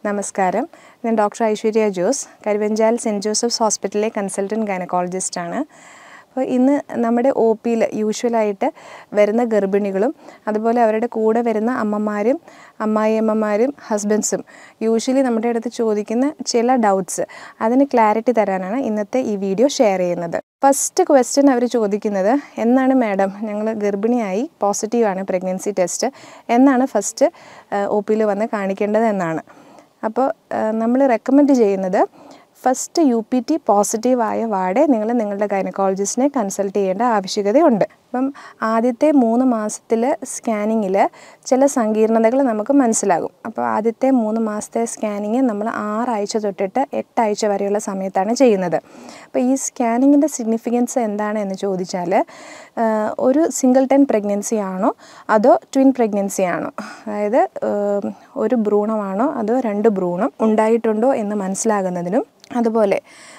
നമസ്കാരം ഞാൻ doctor Aishwarya Jose Karuvanchal saint Joseph's ഹോസ്പിറ്റലിലെ കൺസൾട്ടൻറ്റ് ഗൈനക്കോളജിസ്റ്റാണ് അപ്പോൾ ഇന്ന് നമ്മുടെ ഒ പിയിൽ യൂഷ്വലായിട്ട് വരുന്ന ഗർഭിണികളും അതുപോലെ അവരുടെ കൂടെ വരുന്ന അമ്മമാരും അമ്മായിയമ്മമാരും ഹസ്ബൻഡ്സും യൂഷ്വലി നമ്മുടെ അടുത്ത് ചോദിക്കുന്ന ചില ഡൗട്ട്സ് അതിന് ക്ലാരിറ്റി തരാനാണ് ഇന്നത്തെ ഈ വീഡിയോ ഷെയർ ചെയ്യുന്നത് ഫസ്റ്റ് ക്വസ്റ്റ്യൻ അവർ ചോദിക്കുന്നത് എന്നാണ് മാഡം ഞങ്ങൾ ഗർഭിണിയായി പോസിറ്റീവാണ് പ്രഗ്നൻസി ടെസ്റ്റ് എന്നാണ് ഫസ്റ്റ് ഒ പിയിൽ വന്ന് കാണിക്കേണ്ടത് എന്നാണ് അപ്പോൾ നമ്മൾ റെക്കമെൻഡ് ചെയ്യുന്നത് ഫസ്റ്റ് യു പി ടി പോസിറ്റീവായ വാർഡ് നിങ്ങൾ നിങ്ങളുടെ ഗൈനക്കോളജിസ്റ്റിനെ കൺസൾട്ട് ചെയ്യേണ്ട ആവശ്യകതയുണ്ട് അപ്പം ആദ്യത്തെ മൂന്ന് മാസത്തിൽ സ്കാനിങ്ങിൽ ചില സങ്കീർണതകൾ നമുക്ക് മനസ്സിലാകും അപ്പോൾ ആദ്യത്തെ മൂന്ന് മാസത്തെ സ്കാനിങ് നമ്മൾ ആറാഴ്ച തൊട്ടിട്ട് എട്ടാഴ്ച വരെയുള്ള സമയത്താണ് ചെയ്യുന്നത് അപ്പോൾ ഈ സ്കാനിങ്ങിൻ്റെ സിഗ്നിഫിക്കൻസ് എന്താണ് എന്ന് ചോദിച്ചാൽ ഒരു സിംഗിൾ ടെൻ പ്രഗ്നൻസി ആണോ അതോ ട്വിൻ പ്രഗ്നൻസി ആണോ അതായത് ഒരു ഭ്രൂണമാണോ അതോ രണ്ട് ഭ്രൂണം ഉണ്ടായിട്ടുണ്ടോ എന്ന് മനസ്സിലാകുന്നതിനും അതുപോലെ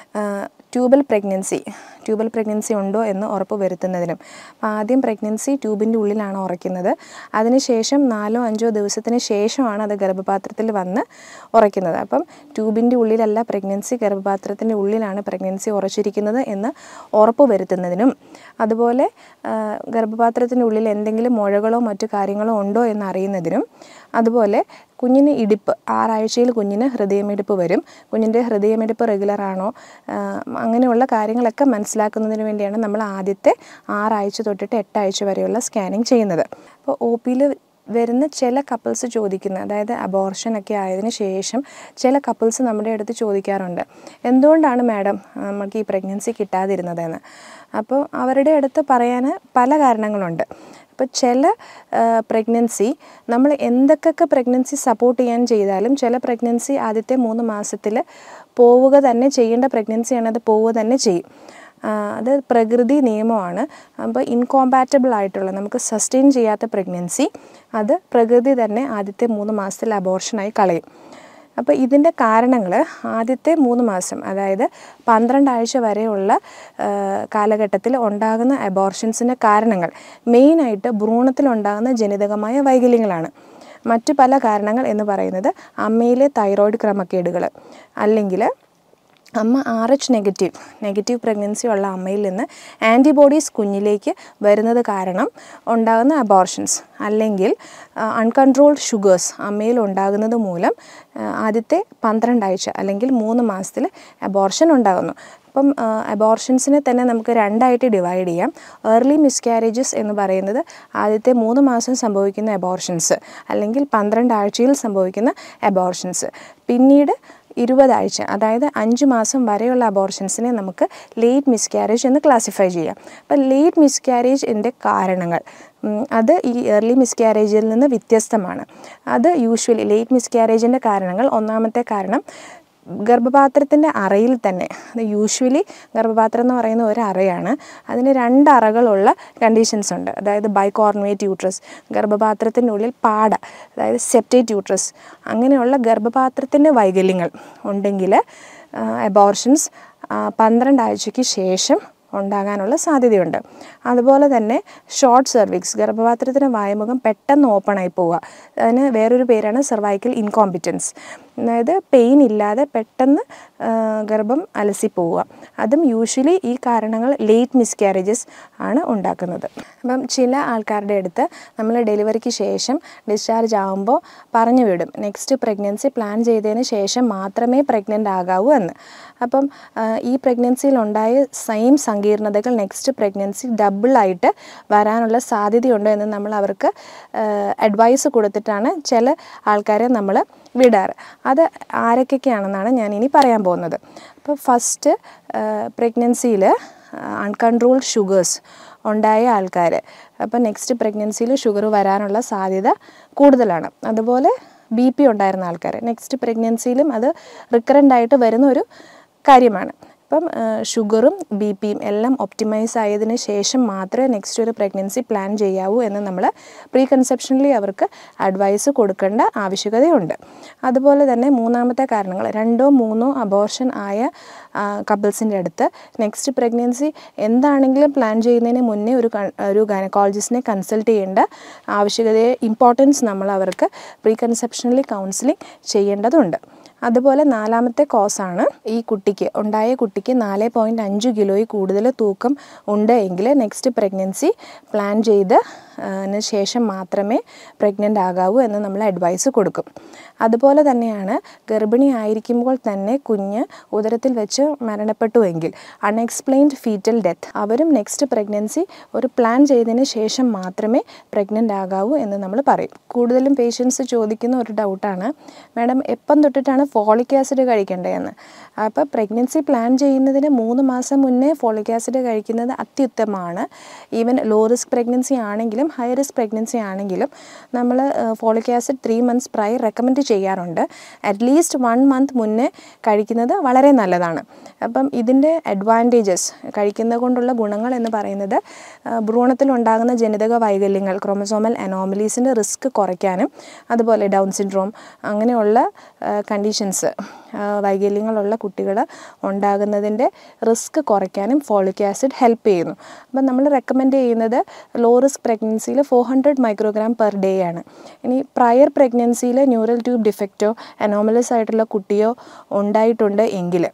ട്യൂബൽ പ്രഗ്നൻസി ട്യൂബൽ പ്രഗ്നൻസി ഉണ്ടോ എന്ന് ഉറപ്പ് വരുത്തുന്നതിനും അപ്പോൾ ആദ്യം പ്രഗ്നൻസി ട്യൂബിൻ്റെ ഉള്ളിലാണ് ഉറയ്ക്കുന്നത് അതിനുശേഷം നാലോ അഞ്ചോ ദിവസത്തിന് ശേഷമാണ് അത് ഗർഭപാത്രത്തിൽ വന്ന് ഉറയ്ക്കുന്നത് അപ്പം ട്യൂബിൻ്റെ ഉള്ളിലല്ല പ്രഗ്നൻസി ഗർഭപാത്രത്തിൻ്റെ ഉള്ളിലാണ് പ്രഗ്നൻസി ഉറച്ചിരിക്കുന്നത് എന്ന് ഉറപ്പ് വരുത്തുന്നതിനും അതുപോലെ ഗർഭപാത്രത്തിൻ്റെ ഉള്ളിൽ എന്തെങ്കിലും മുഴകളോ മറ്റു കാര്യങ്ങളോ ഉണ്ടോ എന്ന് അറിയുന്നതിനും അതുപോലെ കുഞ്ഞിന് ഇടിപ്പ് ആറാഴ്ചയിൽ കുഞ്ഞിന് ഹൃദയമിടിപ്പ് വരും കുഞ്ഞിൻ്റെ ഹൃദയമിടിപ്പ് റെഗുലർ ആണോ അങ്ങനെയുള്ള കാര്യങ്ങളൊക്കെ മനസ്സിലാക്കുന്നതിന് വേണ്ടിയാണ് നമ്മൾ ആദ്യത്തെ ആറാഴ്ച തൊട്ടിട്ട് എട്ടാഴ്ച വരെയുള്ള സ്കാനിങ് ചെയ്യുന്നത് അപ്പോൾ ഒ പിയിൽ വരുന്ന ചില കപ്പിൾസ് ചോദിക്കുന്ന അതായത് അബോർഷൻ ഒക്കെ ആയതിനു ശേഷം ചില കപ്പിൾസ് നമ്മുടെ അടുത്ത് ചോദിക്കാറുണ്ട് എന്തുകൊണ്ടാണ് മാഡം നമുക്ക് ഈ പ്രഗ്നൻസി കിട്ടാതിരുന്നതെന്ന് അപ്പോൾ അവരുടെ അടുത്ത് പറയാൻ പല കാരണങ്ങളുണ്ട് അപ്പോൾ ചില പ്രഗ്നൻസി നമ്മൾ എന്തൊക്കെ പ്രഗ്നൻസി സപ്പോർട്ട് ചെയ്യാൻ ചെയ്താലും ചില പ്രഗ്നൻസി ആദ്യത്തെ മൂന്ന് മാസത്തിൽ പോവുക തന്നെ ചെയ്യേണ്ട പ്രഗ്നൻസിയാണ് അത് പോവുക തന്നെ ചെയ്യും അത് പ്രകൃതി നിയമമാണ് അപ്പോൾ ഇൻകോമ്പാറ്റബിൾ ആയിട്ടുള്ള നമുക്ക് സസ്റ്റെയിൻ ചെയ്യാത്ത പ്രഗ്നൻസി അത് പ്രകൃതി തന്നെ ആദ്യത്തെ മൂന്ന് മാസത്തിൽ അബോർഷനായി കളയും അപ്പോൾ ഇതിൻ്റെ കാരണങ്ങൾ ആദ്യത്തെ മൂന്ന് മാസം അതായത് പന്ത്രണ്ടാഴ്ച വരെയുള്ള കാലഘട്ടത്തിൽ ഉണ്ടാകുന്ന അബോർഷൻസിൻ്റെ കാരണങ്ങൾ മെയിനായിട്ട് ഭ്രൂണത്തിലുണ്ടാകുന്ന ജനിതകമായ വൈകല്യങ്ങളാണ് മറ്റു പല കാരണങ്ങൾ എന്ന് പറയുന്നത് അമ്മയിലെ തൈറോയ്ഡ് ക്രമക്കേടുകൾ അല്ലെങ്കിൽ അമ്മ R H negative negative pregnancy ഉള്ള അമ്മയിൽ നിന്ന് ആൻറ്റിബോഡീസ് കുഞ്ഞിലേക്ക് വരുന്നത് കാരണം ഉണ്ടാകുന്ന അബോർഷൻസ് അല്ലെങ്കിൽ അൺകൺട്രോൾഡ് ഷുഗേഴ്സ് അമ്മയിൽ ഉണ്ടാകുന്നത് മൂലം ആദ്യത്തെ പന്ത്രണ്ടാഴ്ച അല്ലെങ്കിൽ മൂന്ന് മാസത്തിൽ അബോർഷൻ ഉണ്ടാകുന്നു അപ്പം അബോർഷൻസിനെ തന്നെ നമുക്ക് രണ്ടായിട്ട് ഡിവൈഡ് ചെയ്യാം ഏർലി മിസ്കാരേജസ് എന്ന് പറയുന്നത് ആദ്യത്തെ മൂന്ന് മാസം സംഭവിക്കുന്ന അബോർഷൻസ് അല്ലെങ്കിൽ പന്ത്രണ്ട് ആഴ്ചയിൽ സംഭവിക്കുന്ന അബോർഷൻസ് പിന്നീട് ഇരുപതാഴ്ച അതായത് അഞ്ച് മാസം വരെയുള്ള അബോർഷൻസിനെ നമുക്ക് ലേറ്റ് മിസ്കാരേജ് എന്ന് ക്ലാസിഫൈ ചെയ്യാം അപ്പം ലേറ്റ് മിസ്കാരേജിൻ്റെ കാരണങ്ങൾ അത് ഈ ഏർലി മിസ്കാരേജിൽ നിന്ന് വ്യത്യസ്തമാണ് അത് യൂഷ്വലി ലേറ്റ് മിസ്കാരേജിൻ്റെ കാരണങ്ങൾ ഒന്നാമത്തെ കാരണം ഗർഭപാത്രത്തിൻ്റെ അറയിൽ തന്നെ അത് യൂഷ്വലി ഗർഭപാത്രം എന്ന് പറയുന്ന ഒരു അറയാണ് അതിന് രണ്ട് അറകളുള്ള കണ്ടീഷൻസ് ഉണ്ട് അതായത് ബൈകോർണുവേറ്റ് യൂട്രസ് ഗർഭപാത്രത്തിൻ്റെ ഉള്ളിൽ പാട അതായത് സെപ്റ്റേറ്റ് യൂട്രസ് അങ്ങനെയുള്ള ഗർഭപാത്രത്തിൻ്റെ വൈകല്യങ്ങൾ ഉണ്ടെങ്കിൽ അബോർഷൻസ് പന്ത്രണ്ട് ആഴ്ചയ്ക്ക് ശേഷം ഉണ്ടാകാനുള്ള സാധ്യതയുണ്ട് അതുപോലെ തന്നെ ഷോർട്ട് സെർവിക്സ് ഗർഭപാത്രത്തിൻ്റെ വായുമുഖം പെട്ടെന്ന് ഓപ്പൺ ആയി പോവുക അതിന് വേറൊരു പേരാണ് സെർവൈക്കൽ ഇൻകോമ്പിറ്റൻസ് അതായത് പെയിൻ ഇല്ലാതെ പെട്ടെന്ന് ഗർഭം അലസി പോവുക അതും യൂഷ്വലി ഈ കാരണങ്ങൾ ലേറ്റ് മിസ്കാരേജസ് ആണ് ഉണ്ടാക്കുന്നത് അപ്പം ചില ആൾക്കാരുടെ അടുത്ത് നമ്മൾ ഡെലിവറിക്ക് ശേഷം ഡിസ്ചാർജ് ആകുമ്പോൾ പറഞ്ഞു വിടും നെക്സ്റ്റ് പ്രഗ്നൻസി പ്ലാൻ ചെയ്തതിന് ശേഷം മാത്രമേ പ്രഗ്നൻ്റ് ആകാവൂ എന്ന് അപ്പം ഈ പ്രഗ്നൻസിയിൽ ഉണ്ടായ സെയിം സങ്കീർണതകൾ നെക്സ്റ്റ് പ്രഗ്നൻസി ഡബിളായിട്ട് വരാനുള്ള സാധ്യതയുണ്ട് എന്ന് നമ്മൾ അവർക്ക് അഡ്വൈസ് കൊടുത്തിട്ടാണ് ചില ആൾക്കാരെ നമ്മൾ വിടാറ് അത് ആരൊക്കെയാണെന്നാണ് ഞാൻ ഇനി പറയാൻ പോകുന്നത് അപ്പോൾ ഫസ്റ്റ് പ്രഗ്നൻസിയിൽ അൺകൺട്രോൾഡ് ഷുഗേഴ്സ് ഉണ്ടായ ആൾക്കാർ അപ്പോൾ നെക്സ്റ്റ് പ്രഗ്നൻസിയിൽ ഷുഗർ വരാനുള്ള സാധ്യത കൂടുതലാണ് അതുപോലെ ബി പി ഉണ്ടായിരുന്ന ആൾക്കാർ നെക്സ്റ്റ് പ്രഗ്നൻസിയിലും അത് റിക്കറൻ്റ് ആയിട്ട് വരുന്ന ഒരു കാര്യമാണ് അപ്പം ഷുഗറും ബി പിയും എല്ലാം ഒപ്റ്റിമൈസ് ആയതിന് ശേഷം മാത്രമേ നെക്സ്റ്റ് ഒരു പ്രഗ്നൻസി പ്ലാൻ ചെയ്യാവൂ എന്ന് നമ്മൾ പ്രീ കൺസെപ്ഷനലി അവർക്ക് അഡ്വൈസ് കൊടുക്കേണ്ട ആവശ്യകതയുണ്ട് അതുപോലെ തന്നെ മൂന്നാമത്തെ കാരണങ്ങൾ രണ്ടോ മൂന്നോ അബോർഷൻ ആയ കപ്പിൾസിൻ്റെ അടുത്ത് നെക്സ്റ്റ് പ്രഗ്നൻസി എന്താണെങ്കിലും പ്ലാൻ ചെയ്യുന്നതിന് മുന്നേ ഒരു ഒരു ഗൈനക്കോളജിസ്റ്റിനെ കൺസൾട്ട് ചെയ്യേണ്ട ആവശ്യകതയെ ഇമ്പോർട്ടൻസ് നമ്മൾ അവർക്ക് പ്രീ കൺസെപ്ഷനലി കൗൺസിലിംഗ് ചെയ്യേണ്ടതുണ്ട് അതുപോലെ നാലാമത്തെ കോസാണ് ഈ കുട്ടിക്ക് ഉണ്ടായ കുട്ടിക്ക് നാല് പോയിൻറ്റ് അഞ്ച് കിലോയിൽ കൂടുതൽ തൂക്കം ഉണ്ട് എങ്കിൽ നെക്സ്റ്റ് പ്രഗ്നൻസി പ്ലാൻ ചെയ്ത് അതിന് ശേഷം മാത്രമേ പ്രഗ്നൻ്റ് ആകാവൂ എന്ന് നമ്മൾ അഡ്വൈസ് കൊടുക്കും അതുപോലെ തന്നെയാണ് ഗർഭിണി ആയിരിക്കുമ്പോൾ തന്നെ കുഞ്ഞ് ഉദരത്തിൽ വെച്ച് മരണപ്പെട്ടുവെങ്കിൽ അൺഎക്സ്പ്ലെയിൻഡ് ഫീറ്റൽ ഡെത്ത് അവരും നെക്സ്റ്റ് പ്രഗ്നൻസി ഒരു പ്ലാൻ ചെയ്തതിന് ശേഷം മാത്രമേ പ്രഗ്നൻ്റ് ആകാവൂ എന്ന് നമ്മൾ പറയും കൂടുതലും പേഷ്യൻസ് ചോദിക്കുന്ന ഒരു ഡൗട്ടാണ് മാഡം എപ്പം തൊട്ടിട്ടാണ് ഫോളിക് ആസിഡ് കഴിക്കേണ്ടതെന്ന് അപ്പോൾ പ്രഗ്നൻസി പ്ലാൻ ചെയ്യുന്നതിന് മൂന്ന് മാസം മുന്നേ ഫോളിക് ആസിഡ് കഴിക്കുന്നത് അത്യുത്തമമാണ് ഈവൻ ലോ റിസ്ക് പ്രഗ്നൻസി ആണെങ്കിലും ഹൈ റിസ്ക് പ്രഗ്നൻസി ആണെങ്കിലും നമ്മൾ folic acid three months prior recommend ചെയ്യാറുണ്ട് അറ്റ്ലീസ്റ്റ് വൺ മന്ത് മുന്നേ കഴിക്കുന്നത് വളരെ നല്ലതാണ് അപ്പം ഇതിൻ്റെ അഡ്വാൻറ്റേജസ് കഴിക്കുന്നത് കൊണ്ടുള്ള ഗുണങ്ങൾ എന്ന് പറയുന്നത് ഭ്രൂണത്തിലുണ്ടാകുന്ന ജനിതക വൈകല്യങ്ങൾ ക്രോമസോമൽ അനോമലീസിൻ്റെ റിസ്ക് കുറയ്ക്കാനും അതുപോലെ ഡൗൺ സിൻഡ്രോം അങ്ങനെയുള്ള കണ്ടീഷൻസ് വൈകല്യങ്ങളുള്ള കുട്ടികൾ ഉണ്ടാകുന്നതിൻ്റെ റിസ്ക് കുറയ്ക്കാനും ഫോളിക് ആസിഡ് ഹെൽപ്പ് ചെയ്യുന്നു അപ്പം നമ്മൾ റെക്കമെൻഡ് ചെയ്യുന്നത് ലോ റിസ്ക് പ്രഗ്നൻസിയിൽ four hundred microgram per day ആണ് ഇനി പ്രയർ പ്രഗ്നൻസിയിൽ ന്യൂറൽ ട്യൂബ് ഡിഫക്റ്റോ അനോമലസ് ആയിട്ടുള്ള കുട്ടിയോ ഉണ്ടായിട്ടുണ്ട് എങ്കിൽ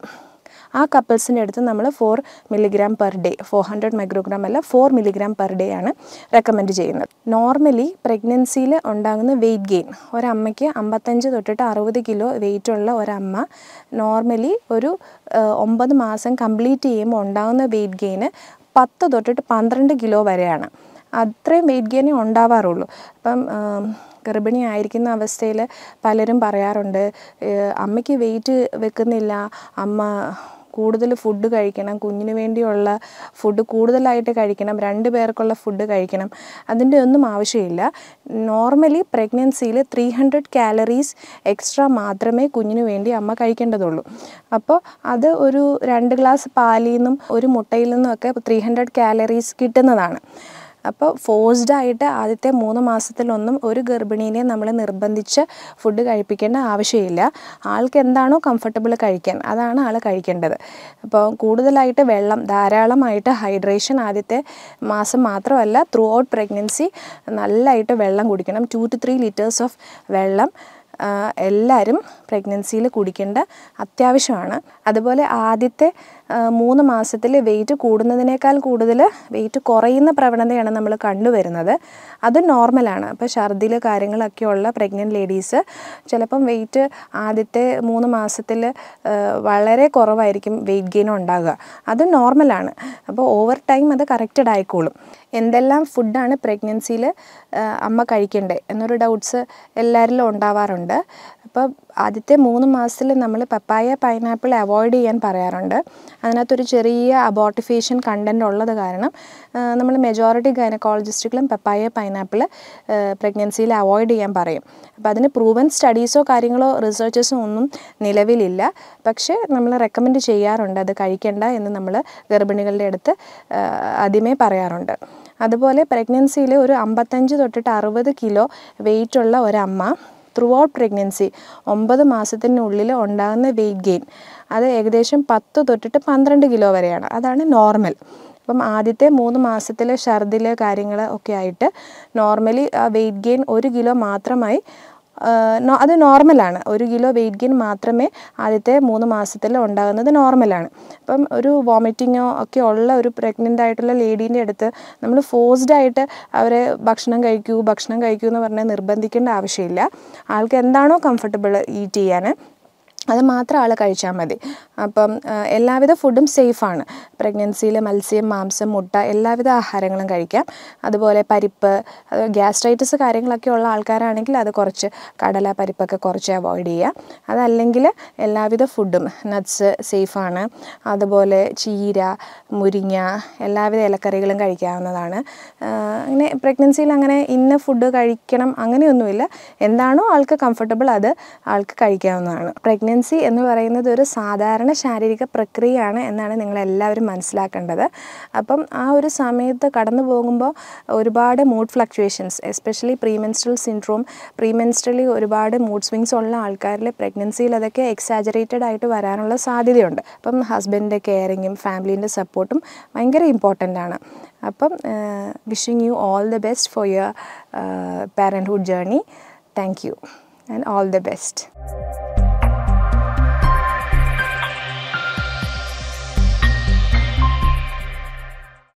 ആ കപ്പിൾസിൻ്റെ അടുത്ത് നമ്മൾ four milligram per day four hundred microgram അല്ല ഫോർ മില്ലിഗ്രാം പെർ ഡേ ആണ് റെക്കമെൻഡ് ചെയ്യുന്നത് നോർമലി പ്രഗ്നൻസിയിൽ ഉണ്ടാകുന്ന വെയിറ്റ് ഗെയിൻ ഒരമ്മയ്ക്ക് അമ്പത്തഞ്ച് തൊട്ടിട്ട് അറുപത് കിലോ വെയിറ്റ് ഉള്ള ഒരമ്മ നോർമലി ഒരു ഒമ്പത് മാസം കംപ്ലീറ്റ് ചെയ്യുമ്പോൾ ഉണ്ടാകുന്ന വെയിറ്റ് ഗെയിന് പത്ത് തൊട്ടിട്ട് പന്ത്രണ്ട് കിലോ വരെയാണ് അത്രയും വെയിറ്റ് ഗെയിനേ ഉണ്ടാവാറുള്ളൂ അപ്പം ഗർഭിണി ആയിരിക്കുന്ന അവസ്ഥയിൽ പലരും പറയാറുണ്ട് അമ്മയ്ക്ക് വെയിറ്റ് വെക്കുന്നില്ല അമ്മ കൂടുതൽ ഫുഡ് കഴിക്കണം കുഞ്ഞിന് വേണ്ടിയുള്ള ഫുഡ് കൂടുതലായിട്ട് കഴിക്കണം രണ്ട് പേർക്കുള്ള ഫുഡ് കഴിക്കണം അതിൻ്റെ ഒന്നും ആവശ്യമില്ല നോർമലി പ്രഗ്നൻസിയിൽ ത്രീ ഹൺഡ്രഡ് കാലറീസ് എക്സ്ട്രാ മാത്രമേ കുഞ്ഞിന് വേണ്ടി അമ്മ കഴിക്കേണ്ടതുള്ളൂ അപ്പോൾ അത് ഒരു രണ്ട് ഗ്ലാസ് പാലിൽ നിന്നും ഒരു മുട്ടയിൽ നിന്നുമൊക്കെ ത്രീ ഹൺഡ്രഡ് കാലറീസ് കിട്ടുന്നതാണ് അപ്പോൾ ഫോഴ്സ്ഡ് ആയിട്ട് ആദ്യത്തെ മൂന്ന് മാസത്തിലൊന്നും ഒരു ഗർഭിണീനെ നമ്മൾ നിർബന്ധിച്ച് ഫുഡ് കഴിപ്പിക്കേണ്ട ആവശ്യമില്ല ആൾക്ക് എന്താണോ കംഫർട്ടബിൾ കഴിക്കാൻ അതാണ് ആൾ കഴിക്കേണ്ടത് അപ്പോൾ കൂടുതലായിട്ട് വെള്ളം ധാരാളമായിട്ട് ഹൈഡ്രേഷൻ ആദ്യത്തെ മാസം മാത്രമല്ല ത്രൂ ഔട്ട് പ്രഗ്നൻസി നല്ലതായിട്ട് വെള്ളം കുടിക്കണം two two three litres of വെള്ളം എല്ലാവരും പ്രഗ്നൻസിയിൽ കുടിക്കേണ്ട അത്യാവശ്യമാണ് അതുപോലെ ആദ്യത്തെ മൂന്ന് മാസത്തിൽ വെയിറ്റ് കൂടുന്നതിനേക്കാൾ കൂടുതൽ വെയിറ്റ് കുറയുന്ന പ്രവണതയാണ് നമ്മൾ കണ്ടുവരുന്നത് അത് നോർമലാണ് അപ്പോൾ ഛർദിൽ കാര്യങ്ങളൊക്കെ ഉള്ള പ്രഗ്നൻറ്റ് ലേഡീസ് ചിലപ്പം വെയിറ്റ് ആദ്യത്തെ മൂന്ന് മാസത്തിൽ വളരെ കുറവായിരിക്കും വെയിറ്റ് ഗെയിൻ ഉണ്ടാകുക അത് നോർമലാണ് അപ്പോൾ ഓവർ ടൈം അത് കറക്റ്റഡ് ആയിക്കോളും എന്തെല്ലാം ഫുഡാണ് പ്രഗ്നൻസിയിൽ അമ്മ കഴിക്കേണ്ടത് എന്നൊരു ഡൗട്ട്സ് എല്ലാവരിലും ഉണ്ടാവാറുണ്ട് അപ്പോൾ ആദ്യത്തെ മൂന്ന് മാസത്തിൽ നമ്മൾ പപ്പായ പൈനാപ്പിൾ അവോയ്ഡ് ചെയ്യാൻ പറയാറുണ്ട് അതിനകത്തൊരു ചെറിയ അബോട്ടിഫിയേഷൻ കണ്ടൻറ് ഉള്ളത് കാരണം നമ്മൾ മെജോറിറ്റി ഗൈനക്കോളജിസ്റ്റുകളും പപ്പായ പൈനാപ്പിൾ പ്രഗ്നൻസിയിൽ അവോയ്ഡ് ചെയ്യാൻ പറയും അപ്പോൾ അതിന് പ്രൂവൻ സ്റ്റഡീസോ കാര്യങ്ങളോ റിസർച്ചസോ ഒന്നും നിലവിലില്ല പക്ഷേ നമ്മൾ റെക്കമെൻഡ് ചെയ്യാറുണ്ട് അത് കഴിക്കേണ്ട എന്ന് നമ്മൾ ഗർഭിണികളുടെ അടുത്ത് ആദ്യമേ പറയാറുണ്ട് അതുപോലെ പ്രഗ്നൻസിയിൽ ഒരു അമ്പത്തഞ്ച് തൊട്ടിട്ട് അറുപത് കിലോ വെയിറ്റുള്ള ഒരമ്മ ത്രൂ ഔട്ട് പ്രഗ്നൻസി ഒമ്പത് മാസത്തിനുള്ളിൽ ഉണ്ടാകുന്ന വെയിറ്റ് ഗെയിൻ അത് ഏകദേശം പത്ത് തൊട്ടിട്ട് പന്ത്രണ്ട് കിലോ വരെയാണ് അതാണ് നോർമൽ അപ്പം ആദ്യത്തെ മൂന്ന് മാസത്തിലെ ഛർദിൽ കാര്യങ്ങൾ ഒക്കെ ആയിട്ട് നോർമലി ആ വെയിറ്റ് ഗെയിൻ ഒരു കിലോ മാത്രമായി അത് നോർമലാണ് ഒരു കിലോ വെയിറ്റ് ഗെയിൻ മാത്രമേ ആദ്യത്തെ മൂന്ന് മാസത്തിൽ ഉണ്ടാകുന്നത് നോർമലാണ് അപ്പം ഒരു വോമിറ്റിങ്ങോ ഒക്കെ ഉള്ള ഒരു പ്രഗ്നൻ്റ് ആയിട്ടുള്ള ലേഡീൻ്റെ അടുത്ത് നമ്മൾ ഫോഴ്സ്ഡ് ആയിട്ട് അവരെ ഭക്ഷണം കഴിക്കൂ ഭക്ഷണം കഴിക്കൂ എന്ന് പറഞ്ഞാൽ നിർബന്ധിക്കേണ്ട ആവശ്യമില്ല ആൾക്ക് എന്താണോ കംഫർട്ടബിൾ ഈറ്റ് ചെയ്യാൻ അത് മാത്രം ആൾ കഴിച്ചാൽ മതി അപ്പം എല്ലാവിധ ഫുഡും സേഫാണ് പ്രഗ്നൻസിയിൽ മത്സ്യം മാംസം മുട്ട എല്ലാവിധ ആഹാരങ്ങളും കഴിക്കാം അതുപോലെ പരിപ്പ് ഗ്യാസ്ട്രൈറ്റിസ് കാര്യങ്ങളൊക്കെ ഉള്ള ആൾക്കാരാണെങ്കിൽ അത് കുറച്ച് കടല പരിപ്പൊക്കെ കുറച്ച് അവോയ്ഡ് ചെയ്യുക അതല്ലെങ്കിൽ എല്ലാവിധ ഫുഡും നട്ട്സ് സേഫാണ് അതുപോലെ ചീര മുരിങ്ങ എല്ലാവിധ ഇലക്കറികളും കഴിക്കാവുന്നതാണ് അങ്ങനെ പ്രഗ്നൻസിയിൽ അങ്ങനെ ഇന്ന ഫുഡ് കഴിക്കണം അങ്ങനെയൊന്നുമില്ല എന്താണോ ആൾക്ക് കംഫർട്ടബിൾ അത് ആൾക്ക് കഴിക്കാവുന്നതാണ് പ്രഗ്നൻസി എന്ന് പറയുന്നത് ഒരു സാധാരണ ശാരീരിക പ്രക്രിയയാണ് എന്നാണ് നിങ്ങളെല്ലാവരും മനസ്സിലാക്കേണ്ടത് അപ്പം ആ ഒരു സമയത്ത് കടന്നു പോകുമ്പോൾ ഒരുപാട് mood fluctuations especially premenstrual syndrome premenstrually ഒരുപാട് മൂഡ് സ്വിങ്സ് ഉള്ള ആൾക്കാരിൽ പ്രഗ്നൻസിയിൽ അതൊക്കെ എക്സാജറേറ്റഡ് ആയിട്ട് വരാനുള്ള സാധ്യതയുണ്ട് അപ്പം ഹസ്ബൻഡിൻ്റെ കെയറിങ്ങും ഫാമിലീൻ്റെ സപ്പോർട്ടും ഭയങ്കര ഇമ്പോർട്ടൻ്റ് ആണ് അപ്പം wishing you all the best for your parenthood journey thank you and all the best